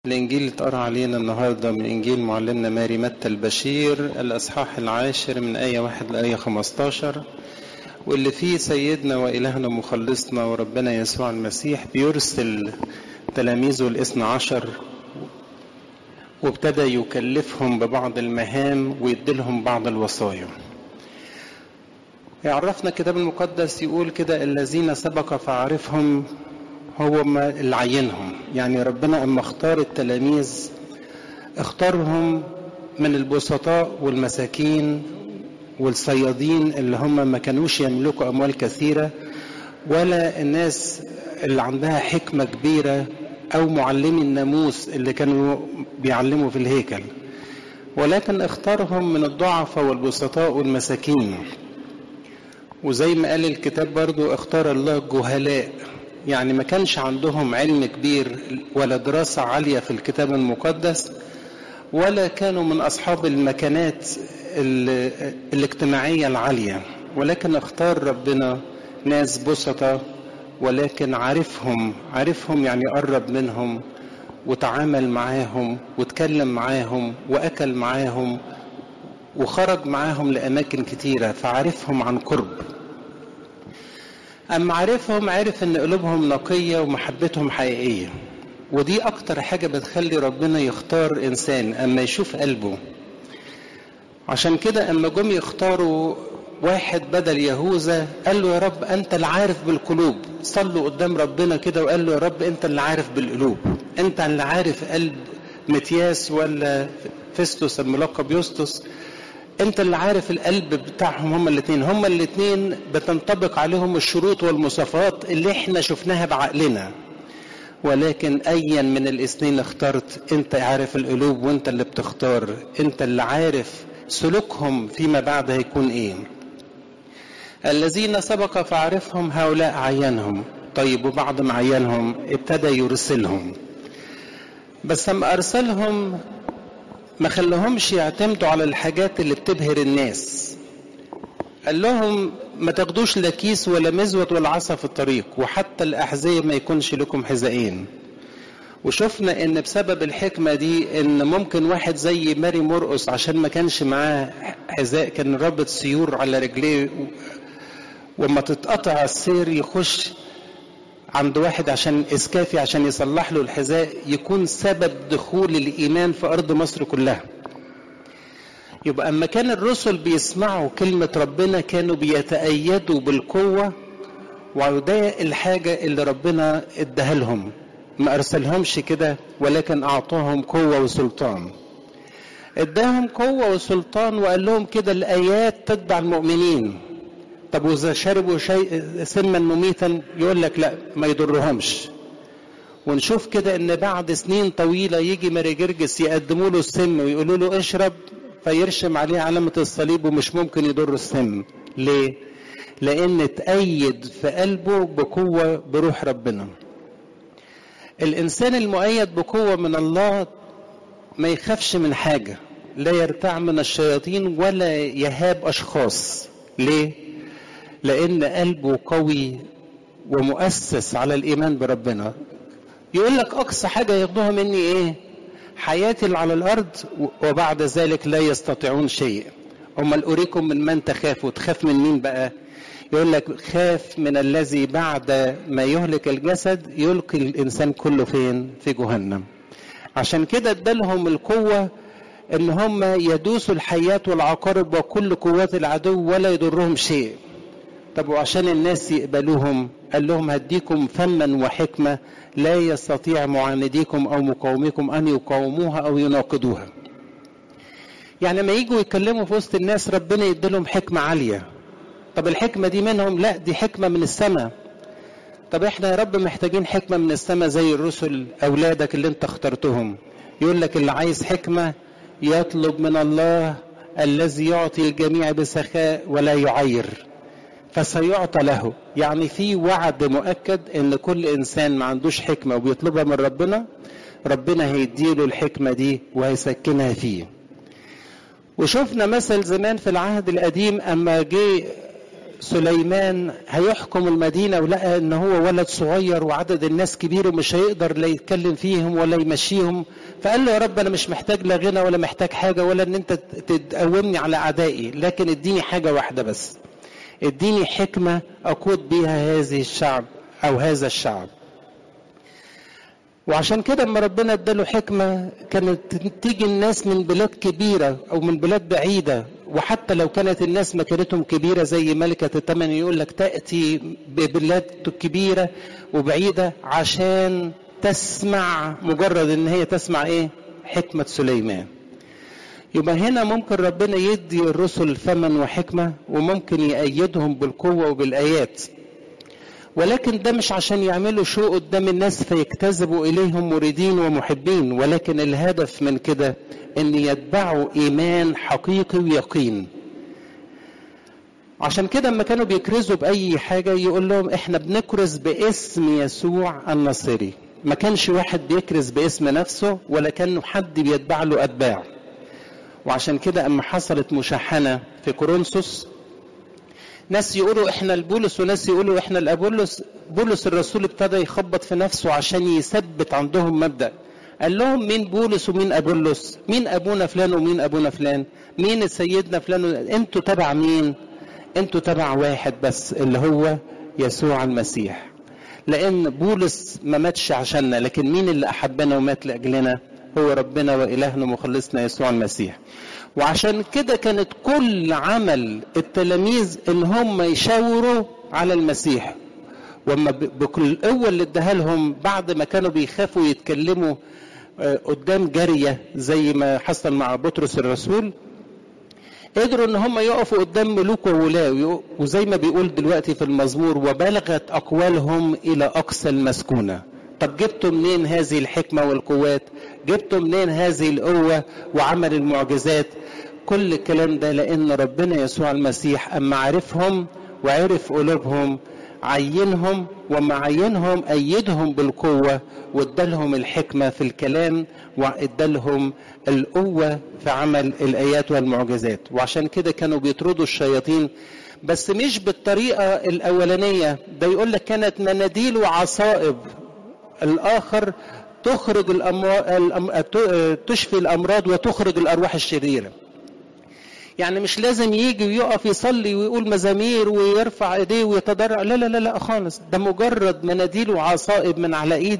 الإنجيل اللي اتقرأ علينا النهاردة من إنجيل معلمنا ماري متى البشير الأصحاح العاشر من آية واحد لآية خمستاشر واللي فيه سيدنا وإلهنا مخلصنا وربنا يسوع المسيح بيرسل تلاميذه الاثنى عشر وابتدى يكلفهم ببعض المهام ويديلهم بعض الوصايا يعرفنا الكتاب المقدس يقول كده الذين سبق فعرفهم هو ما اللي عينهم يعني ربنا اما اختار التلاميذ اختارهم من البسطاء والمساكين والصيادين اللي هم ما كانوش يملكوا اموال كثيره ولا الناس اللي عندها حكمه كبيره او معلمي الناموس اللي كانوا بيعلموا في الهيكل ولكن اختارهم من الضعفاء والبسطاء والمساكين وزي ما قال الكتاب برضو اختار الله الجهلاء يعني ما كانش عندهم علم كبير ولا دراسة عالية في الكتاب المقدس ولا كانوا من أصحاب المكانات الاجتماعية العالية ولكن اختار ربنا ناس بسطة ولكن عارفهم عارفهم يعني قرب منهم وتعامل معاهم وتكلم معاهم وأكل معاهم وخرج معاهم لأماكن كتيرة فعارفهم عن قرب أما عارفهم عارف إن قلوبهم نقية ومحبتهم حقيقية ودي أكتر حاجة بتخلي ربنا يختار إنسان أما يشوف قلبه عشان كده أما جم يختاروا واحد بدل يهوذا قال له يا رب أنت اللي عارف بالقلوب صلوا قدام ربنا كده وقال له يا رب أنت اللي عارف بالقلوب أنت اللي عارف قلب متياس ولا فيستوس الملقب يوستوس انت اللي عارف القلب بتاعهم هما الاثنين هما الاثنين بتنطبق عليهم الشروط والمواصفات اللي احنا شفناها بعقلنا ولكن ايا من الاثنين اخترت انت عارف القلوب وانت اللي بتختار انت اللي عارف سلوكهم فيما بعد هيكون ايه الذين سبق فعرفهم هؤلاء عينهم طيب وبعد ما عينهم ابتدى يرسلهم بس لما ارسلهم ما خلهمش يعتمدوا على الحاجات اللي بتبهر الناس قال لهم ما تاخدوش لا كيس ولا مزود ولا عصا في الطريق وحتى الأحذية ما يكونش لكم حذائين وشفنا ان بسبب الحكمة دي ان ممكن واحد زي ماري مرقس عشان ما كانش معاه حذاء كان رابط سيور على رجليه وما تتقطع السير يخش عند واحد عشان اسكافي عشان يصلح له الحذاء يكون سبب دخول الايمان في ارض مصر كلها يبقى اما كان الرسل بيسمعوا كلمه ربنا كانوا بيتايدوا بالقوه وده الحاجه اللي ربنا اداها لهم ما ارسلهمش كده ولكن اعطاهم قوه وسلطان اداهم قوه وسلطان وقال لهم كده الايات تتبع المؤمنين طب واذا شربوا شيء سما مميتا يقول لك لا ما يضرهمش ونشوف كده ان بعد سنين طويله يجي ماري جرجس يقدموا له السم ويقولوا له اشرب فيرشم عليه علامه الصليب ومش ممكن يضر السم ليه لان اتأيد في قلبه بقوه بروح ربنا الانسان المؤيد بقوه من الله ما يخافش من حاجه لا يرتع من الشياطين ولا يهاب اشخاص ليه لان قلبه قوي ومؤسس على الايمان بربنا يقول لك اقصى حاجه ياخدوها مني ايه حياتي اللي على الارض وبعد ذلك لا يستطيعون شيء امال اريكم من من تخافوا تخاف من مين بقى يقول لك خاف من الذي بعد ما يهلك الجسد يلقي الانسان كله فين في جهنم عشان كده ادالهم القوه ان هم يدوسوا الحيات والعقارب وكل قوات العدو ولا يضرهم شيء طب وعشان الناس يقبلوهم قال لهم هديكم فما وحكمة لا يستطيع معانديكم أو مقاوميكم أن يقاوموها أو يناقضوها يعني لما يجوا يتكلموا في وسط الناس ربنا يديلهم حكمة عالية طب الحكمة دي منهم لا دي حكمة من السماء طب احنا يا رب محتاجين حكمة من السماء زي الرسل أولادك اللي انت اخترتهم يقول لك اللي عايز حكمة يطلب من الله الذي يعطي الجميع بسخاء ولا يعير فسيعطى له يعني في وعد مؤكد ان كل انسان ما عندوش حكمه وبيطلبها من ربنا ربنا هيديله الحكمه دي وهيسكنها فيه وشفنا مثل زمان في العهد القديم اما جه سليمان هيحكم المدينة ولقى ان هو ولد صغير وعدد الناس كبير ومش هيقدر لا يتكلم فيهم ولا يمشيهم فقال له يا رب انا مش محتاج لا غنى ولا محتاج حاجة ولا ان انت تقومني على اعدائي لكن اديني حاجة واحدة بس اديني حكمة اقود بيها هذه الشعب او هذا الشعب وعشان كده اما ربنا اداله حكمة كانت تيجي الناس من بلاد كبيرة او من بلاد بعيدة وحتى لو كانت الناس مكانتهم كبيرة زي ملكة التمن يقول لك تأتي ببلاد كبيرة وبعيدة عشان تسمع مجرد ان هي تسمع ايه حكمة سليمان يبقى هنا ممكن ربنا يدي الرسل فما وحكمة وممكن يأيدهم بالقوة وبالآيات ولكن ده مش عشان يعملوا شو قدام الناس فيجتذبوا إليهم مريدين ومحبين ولكن الهدف من كده ان يتبعوا ايمان حقيقي ويقين عشان كده لما كانوا بيكرزوا باي حاجه يقول لهم احنا بنكرز باسم يسوع الناصري ما كانش واحد بيكرز باسم نفسه ولا كان حد بيتبع له اتباع وعشان كده اما حصلت مشاحنه في كورنثوس ناس يقولوا احنا البولس وناس يقولوا احنا الابولس بولس الرسول ابتدى يخبط في نفسه عشان يثبت عندهم مبدأ قال لهم مين بولس ومين ابولس مين ابونا فلان ومين ابونا فلان مين سيدنا فلان انتوا تبع مين انتوا تبع واحد بس اللي هو يسوع المسيح لان بولس ما ماتش عشاننا لكن مين اللي احبنا ومات لاجلنا هو ربنا والهنا مخلصنا يسوع المسيح وعشان كده كانت كل عمل التلاميذ ان هم يشاوروا على المسيح وما بكل القوه اللي اداها لهم بعد ما كانوا بيخافوا يتكلموا قدام جاريه زي ما حصل مع بطرس الرسول قدروا ان هم يقفوا قدام ملوك وولاة وزي ما بيقول دلوقتي في المزمور وبلغت اقوالهم الى اقصى المسكونه طب جبتوا منين هذه الحكمه والقوات جبتوا منين هذه القوه وعمل المعجزات كل الكلام ده لان ربنا يسوع المسيح اما عرفهم وعرف قلوبهم عينهم وما عينهم أيدهم بالقوة وادالهم الحكمة في الكلام وادالهم القوة في عمل الآيات والمعجزات وعشان كده كانوا بيطردوا الشياطين بس مش بالطريقة الأولانية ده يقول لك كانت مناديل وعصائب الآخر تخرج الأمراض تشفي الأمراض وتخرج الأرواح الشريرة يعني مش لازم يجي ويقف يصلي ويقول مزامير ويرفع ايديه ويتضرع لا لا لا لا خالص ده مجرد مناديل وعصائب من على ايد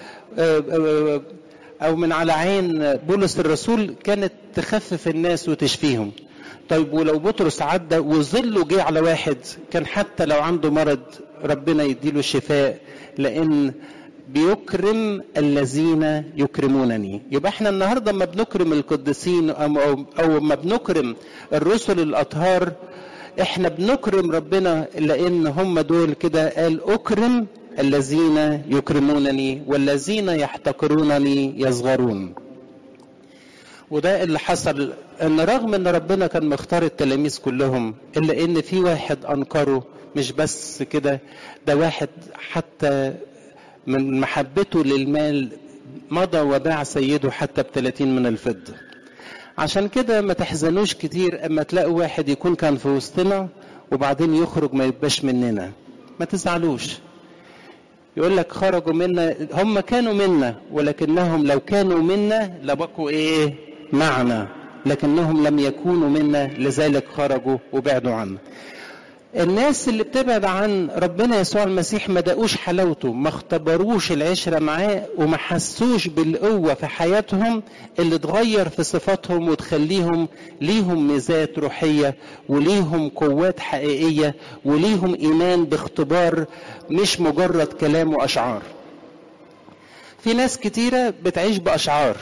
او من على عين بولس الرسول كانت تخفف الناس وتشفيهم طيب ولو بطرس عدى وظله جه على واحد كان حتى لو عنده مرض ربنا يديله الشفاء لان بيكرم الذين يكرمونني يبقى احنا النهارده ما بنكرم القديسين او او ما بنكرم الرسل الاطهار احنا بنكرم ربنا لان هم دول كده قال اكرم الذين يكرمونني والذين يحتقرونني يصغرون وده اللي حصل ان رغم ان ربنا كان مختار التلاميذ كلهم الا ان في واحد انكره مش بس كده ده واحد حتى من محبته للمال مضى وباع سيده حتى بثلاثين من الفضة عشان كده ما تحزنوش كتير اما تلاقوا واحد يكون كان في وسطنا وبعدين يخرج ما يبقاش مننا ما تزعلوش يقول لك خرجوا منا هم كانوا منا ولكنهم لو كانوا منا لبقوا ايه معنا لكنهم لم يكونوا منا لذلك خرجوا وبعدوا عنا الناس اللي بتبعد عن ربنا يسوع المسيح ما دقوش حلاوته ما اختبروش العشرة معاه وما حسوش بالقوة في حياتهم اللي تغير في صفاتهم وتخليهم ليهم ميزات روحية وليهم قوات حقيقية وليهم إيمان باختبار مش مجرد كلام وأشعار في ناس كتيرة بتعيش بأشعار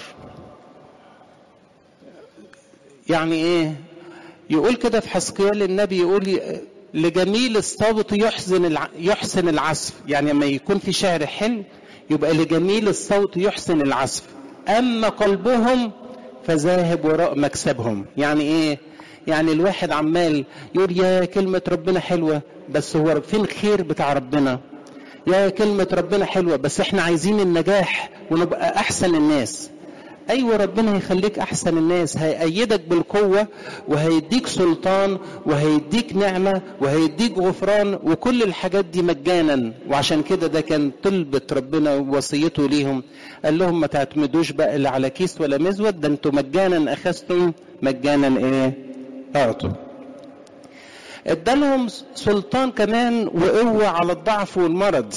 يعني ايه يقول كده في حسقيال النبي يقول لجميل الصوت يحسن الع... يحسن العزف يعني لما يكون في شعر حلو يبقى لجميل الصوت يحسن العزف اما قلبهم فذاهب وراء مكسبهم يعني ايه يعني الواحد عمال يقول يا كلمة ربنا حلوة بس هو فين الخير بتاع ربنا يا كلمة ربنا حلوة بس احنا عايزين النجاح ونبقى احسن الناس ايوه ربنا هيخليك احسن الناس هيأيدك بالقوة وهيديك سلطان وهيديك نعمة وهيديك غفران وكل الحاجات دي مجانا وعشان كده ده كان طلبة ربنا ووصيته ليهم قال لهم ما تعتمدوش بقى لا على كيس ولا مزود ده انتوا مجانا اخذتم مجانا ايه اعطوا ادالهم سلطان كمان وقوة على الضعف والمرض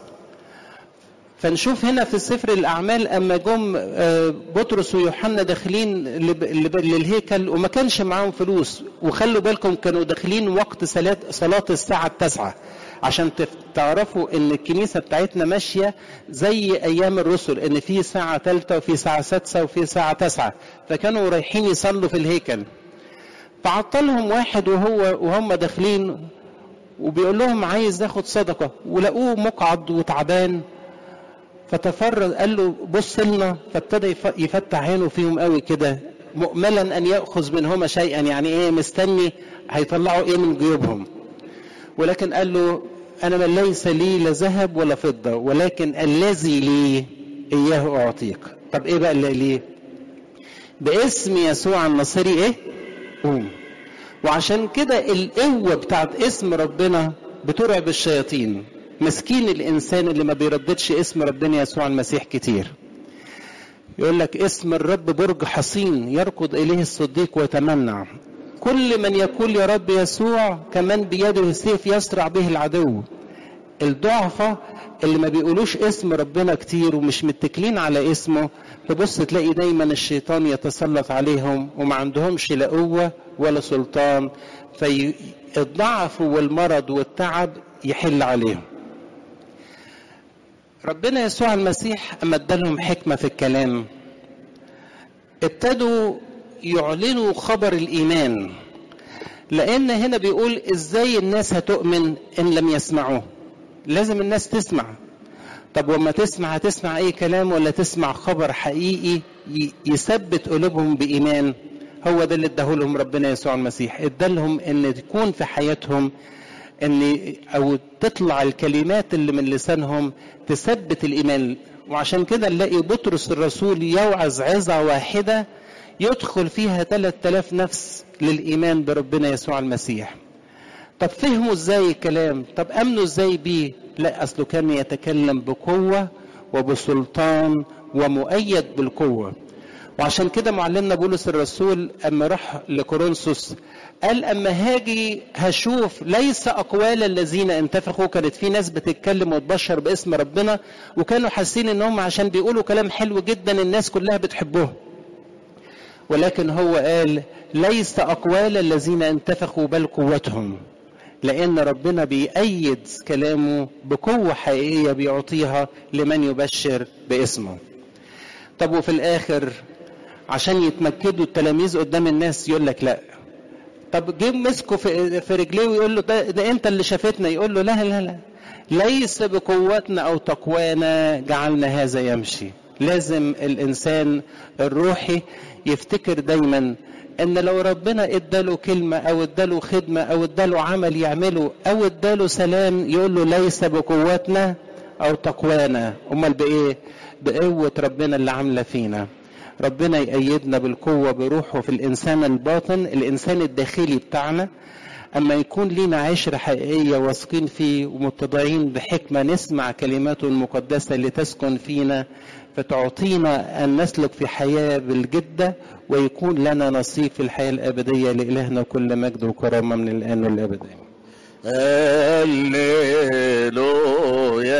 فنشوف هنا في سفر الأعمال أما جم بطرس ويوحنا داخلين للهيكل وما كانش معاهم فلوس وخلوا بالكم كانوا داخلين وقت صلاة الساعة التاسعة عشان تعرفوا ان الكنيسة بتاعتنا ماشية زي ايام الرسل ان في ساعة ثالثة وفي ساعة سادسة وفي ساعة تاسعة فكانوا رايحين يصلوا في الهيكل فعطلهم واحد وهو وهم داخلين وبيقول لهم عايز اخد صدقة ولقوه مقعد وتعبان فتفرج قال له بص لنا فابتدى يفتح عينه فيهم قوي كده مؤملا ان ياخذ منهما شيئا يعني ايه مستني هيطلعوا ايه من جيوبهم ولكن قال له انا من ليس لي لا ذهب ولا فضه ولكن الذي لي اياه اعطيك طب ايه بقى اللي ليه باسم يسوع الناصري ايه قوم وعشان كده القوه بتاعت اسم ربنا بترعب الشياطين مسكين الانسان اللي ما بيرددش اسم ربنا يسوع المسيح كتير يقول لك اسم الرب برج حصين يركض اليه الصديق ويتمنع كل من يقول يا رب يسوع كمان بيده سيف يسرع به العدو الضعفة اللي ما بيقولوش اسم ربنا كتير ومش متكلين على اسمه تبص تلاقي دايما الشيطان يتسلط عليهم وما عندهمش لا قوة ولا سلطان فالضعف والمرض والتعب يحل عليهم ربنا يسوع المسيح اما ادالهم حكمه في الكلام ابتدوا يعلنوا خبر الايمان لان هنا بيقول ازاي الناس هتؤمن ان لم يسمعوه لازم الناس تسمع طب وما تسمع هتسمع اي كلام ولا تسمع خبر حقيقي يثبت قلوبهم بايمان هو ده اللي اداهولهم ربنا يسوع المسيح ادالهم ان تكون في حياتهم ان او تطلع الكلمات اللي من لسانهم تثبت الايمان وعشان كده نلاقي بطرس الرسول يوعظ عظة واحدة يدخل فيها 3000 نفس للإيمان بربنا يسوع المسيح طب فهموا ازاي الكلام طب امنوا ازاي بيه لا اصله كان يتكلم بقوة وبسلطان ومؤيد بالقوة وعشان كده معلمنا بولس الرسول اما راح لكورنثوس قال اما هاجي هشوف ليس اقوال الذين انتفخوا كانت في ناس بتتكلم وتبشر باسم ربنا وكانوا حاسين ان هم عشان بيقولوا كلام حلو جدا الناس كلها بتحبهم ولكن هو قال ليس اقوال الذين انتفخوا بل قوتهم لان ربنا بيأيد كلامه بقوه حقيقيه بيعطيها لمن يبشر باسمه طب وفي الاخر عشان يتمكدوا التلاميذ قدام الناس يقول لك لا طب جه مسكه في, في رجليه ويقول له ده, ده انت اللي شافتنا يقول له لا لا لا ليس بقوتنا او تقوانا جعلنا هذا يمشي لازم الانسان الروحي يفتكر دايما ان لو ربنا اداله كلمة او اداله خدمة او اداله عمل يعمله او اداله سلام يقول له ليس بقوتنا او تقوانا امال بايه بقوة ربنا اللي عاملة فينا ربنا يأيدنا بالقوة بروحه في الإنسان الباطن الإنسان الداخلي بتاعنا أما يكون لنا عشرة حقيقية واثقين فيه ومتضعين بحكمة نسمع كلماته المقدسة اللي تسكن فينا فتعطينا أن نسلك في حياة بالجدة ويكون لنا نصيب في الحياة الأبدية لإلهنا كل مجد وكرامة من الآن والأبد هللويا